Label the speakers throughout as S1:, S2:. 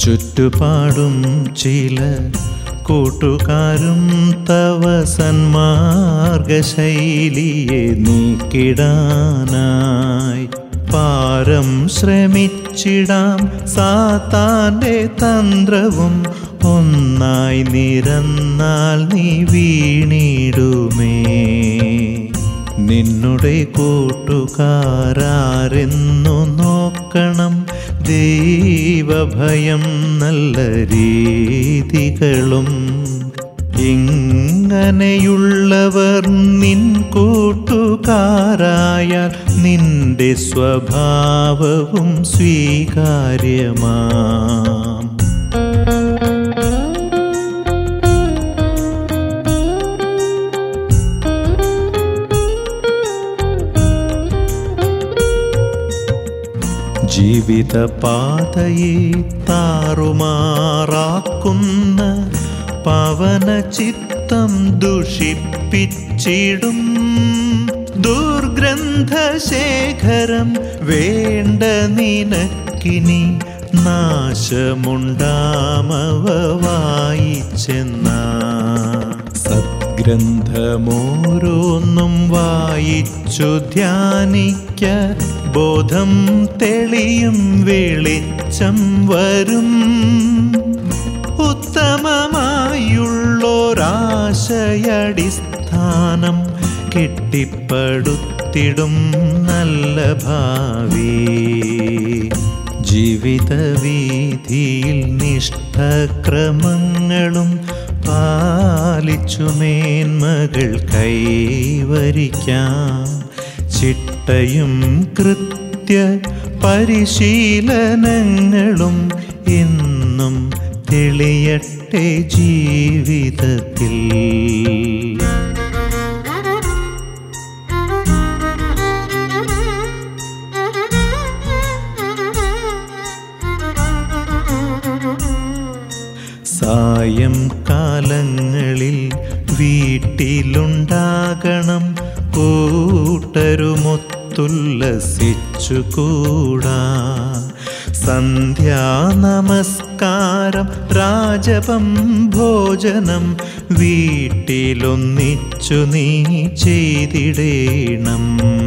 S1: ചുറ്റുപാടും ചില കൂട്ടുകാരും തവ സന്മാർഗശൈലിയെ നീക്കിടാനായി പാരം ശ്രമിച്ചിടാം സാത്താന്റെ തന്ത്രവും ഒന്നായി നിരന്നാൽ നീ വീണിടുമേ നിന്നുടെ കൂട്ടുകാരെന്നു നോക്കണം ദൈവഭയം നല്ല രീതികളും ഇങ്ങനെയുള്ളവർ നിൻ കൂട്ടുകാരായാൽ നിന്റെ സ്വഭാവവും സ്വീകാര്യമാം ജീവിതപാതയെ താറുമാറാക്കുന്ന പവന ചിത്തം ദുഷിപ്പിച്ചിടും ദുർഗ്രന്ഥശേഖരം വേണ്ട നിനക്കിനി നാശമുണ്ടാമവ വായിച്ചെന്ന സദ്ഗ്രന്ഥമോരോന്നും വായിച്ചു ധ്യാനിക്ക ബോധം തെളിയും വെളിച്ചം വരും ഉത്തമമായുള്ളൊരാശയടിസ്ഥാനം കെട്ടിപ്പടുത്തിടും നല്ല ഭാവി ജീവിത വീതിയിൽ നിഷ്ഠക്രമങ്ങളും പാലിച്ചു മേന്മകൾ കൈവരിക്കാം ചിട്ടയും കൃത്യ പരിശീലനങ്ങളും എന്നും തെളിയട്ടെ ജീവിതത്തിൽ സായം കാലങ്ങളിൽ വീട്ടിലുണ്ടാകണം കൂട്ടരുമൊത്തുല്ലസിച്ചുകൂടാ സന്ധ്യാ നമസ്കാരം രാജപം ഭോജനം വീട്ടിലൊന്നിച്ചു നീ ചെയ്തിടേണം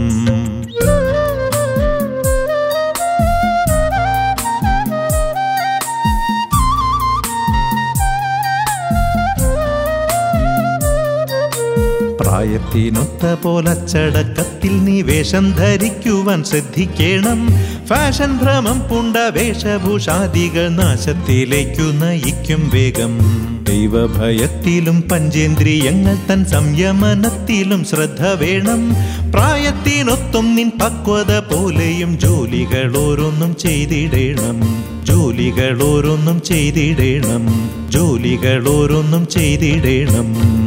S1: പ്രായത്തിനൊത്ത പോലച്ചടക്കത്തിൽ നീ വേഷം ധരിക്കുവാൻ ശ്രദ്ധിക്കണം ഫാഷൻ ഭ്രമം പുണ്ട വേഷഭൂഷാദികൾ നാശത്തിലേക്കു നയിക്കും വേഗം ദൈവഭയത്തിലും പഞ്ചേന്ദ്രിയങ്ങൾ തൻ സംയമനത്തിലും ശ്രദ്ധ വേണം പ്രായത്തിനൊത്തും നിൻ പക്വത പോലെയും ജോലികൾ ഓരോന്നും ചെയ്തിടണം ജോലികൾ ഓരോന്നും ചെയ്തിടണം ജോലികൾ ഓരോന്നും ചെയ്തിടണം